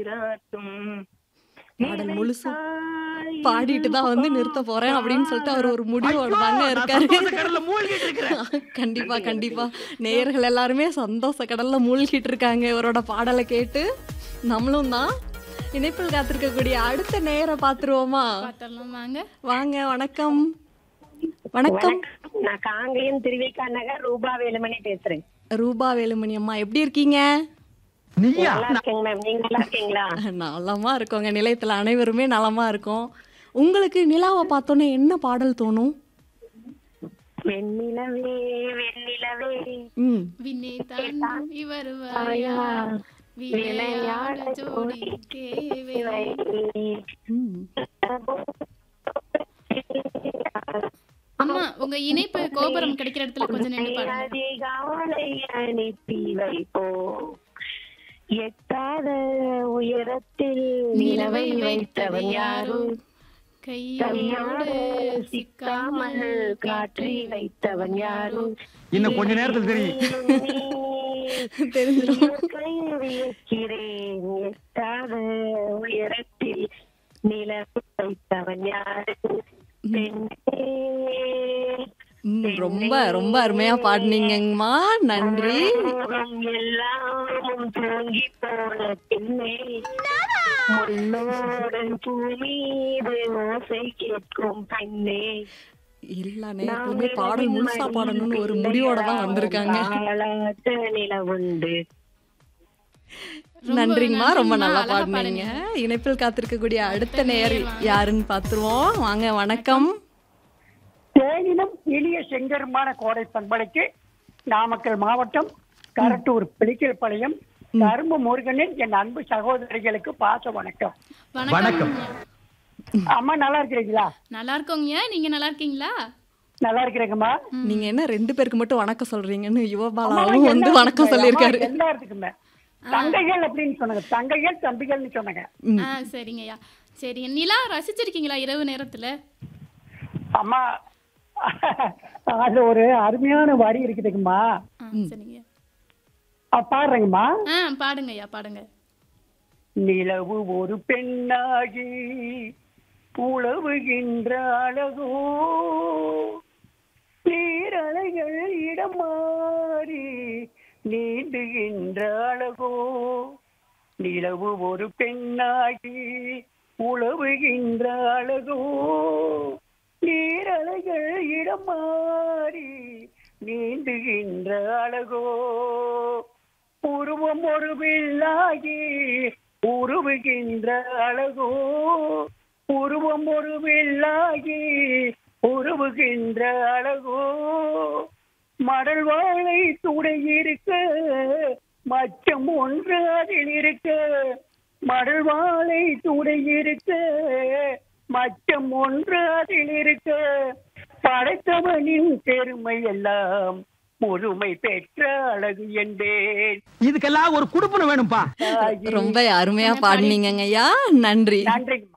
நீராட்டும் பாடல் முழுசும் நினைத்தாய் பாடிட்டு தான் வந்து நிறுத்த போறேன் அப்படின்னு சொல்லிட்டு அவர் ஒரு முடிவோட தாங்க இருக்காரு கடல்ல மூழ்கிட்டு இருக்கிறேன் கண்டிப்பா கண்டிப்பா நேயர்கள் எல்லாருமே சந்தோஷ கடல்ல மூழ்கிட்டு இருக்காங்க இவரோட பாடலை கேட்டு நம்மளும் தான் இணைப்பில் காத்திருக்கக்கூடிய அடுத்த நேர பாத்துருவோமா பாத்திரலாம் வாங்க வாங்க வணக்கம் வணக்கம் நான் காங்கேயம் திருவிக்கா நகர் ரூபா வேலுமணி பேசுறேன் ரூபா வேலுமணி அம்மா எப்படி இருக்கீங்க நீயா நல்லா இருக்கேங்க மேம் நீங்க நல்லா இருக்கீங்களா நலமா இருக்கோங்க நிலையத்துல அனைவருமே நலமா இருக்கோம் உங்களுக்கு நிலாவை பார்த்தோன்னே என்ன பாடல் தோணும் வெண்ணிலவே வெண்ணிலவே ம் விண்ணே தாண்டி வருவாயா விளையாட ஜோடி தேவை ம் அம்மா உங்க இணைப்பு கோபுரம் கிடைக்கிற இடத்துல கொஞ்சம் நின்று பாருங்க அதிகாலை அனுப்பி வைப்போ எட்டாத உயரத்தில் நிலவை வைத்தவன் யாரும் கையோடு சிக்காமல் காற்றி வைத்தவன் யாரும் இன்னும் கொஞ்ச நேரத்துல தெரியும் தெரிஞ்சிடும் வைக்கிறேன் எட்டாத உயரத்தில் நிலவு வைத்தவன் யாரு பெண்ணே. ம், ரொம்ப ரொம்ப அருமையா பாடுனீங்கம்மா நன்றி மோகம் எல்லாம் தூங்கி போன பின்னே முன்னோடன் பூமீது ஓசை கேட்கும் பெண்ணே எல்லா நேரத்துலயுமே பாடல் முழுசா பாடணும்னு ஒரு முடிவோட தான் வந்திருக்காங்க தாளாட்ட நிலவுண்டு ரொம்ப நன்றிங்கம்மா ரொம்ப நன்றிம்மா, நல்லா அழகா பாடுனீங்க இணைப்பில் காத்திருக்கக்கூடிய அடுத்த நேயர் யாருன்னு பாத்துருவோம் வாங்க வணக்கம் தேனிலும் எளிய செங்கருமான கோடை பண்பலைக்கு நாமக்கல் மாவட்டம் கரட்டூர் பிடிக்கல் பாளையம் கரும்பு முருகனின் என் அன்பு சகோதரிகளுக்கு பாச வணக்கம் வணக்கம் அம்மா நல்லா இருக்கிறீங்களா நல்லா இருக்கோங்க நீங்க நல்லா இருக்கீங்களா நல்லா இருக்கிறேங்கம்மா நீங்க என்ன ரெண்டு பேருக்கு மட்டும் வணக்கம் சொல்றீங்கன்னு அம்மா, யுவபாலாவும் வந்து எல்லாத்துக்குமே, வணக்கம் சொல்லியிருக்காரு அம்மா, எல்லாத்துக்குமே தங்கைகள் அப்படின்னு சொன்னாங்க தங்கைகள் தம்பிகள்னு சொன்னாங்க ஆ சரிங்கய்யா சரிங்க நிலா ரசிச்சிருக்கீங்களா இரவு நேரத்துல அம்மா அது ஒரு அருமையான வரி இருக்குதுங்கம்மா ஆ சரிங்க அஹ் பாடுறேங்கம்மா ஆ பாடுங்கய்யா பாடுங்க நிலவு ஒரு பெண்ணாகி உழவுகின்ற அழகோ நீரலைகள் இடம் மாறி நீண்டுகின்ற அழகோ நிலவு ஒரு பெண்ணாகி உழவுகின்ற அழகோ நீரலைகள் இடம் மாறி நீண்டுகின்ற அழகோ உருவம் ஒரு வில்லாகி உருவுகின்ற அழகோ உருவம் ஒரு வில்லாகி உருவுகின்ற அழகோ மடல் வாழை துடை இருக்க மச்சம் ஒன்று அதில் இருக்க மடல் வாழை துடை இருக்க மச்சம் ஒன்று அதில் இருக்க படைத்தவனின் பெருமை எல்லாம் முழுமை பெற்ற அழகு என்பேன் இதுக்கெல்லாம் ஒரு குடுப்பனை வேணும்பா ரொம்ப அருமையா பாடுனீங்கய்யா நன்றி நன்றிங்கம்மா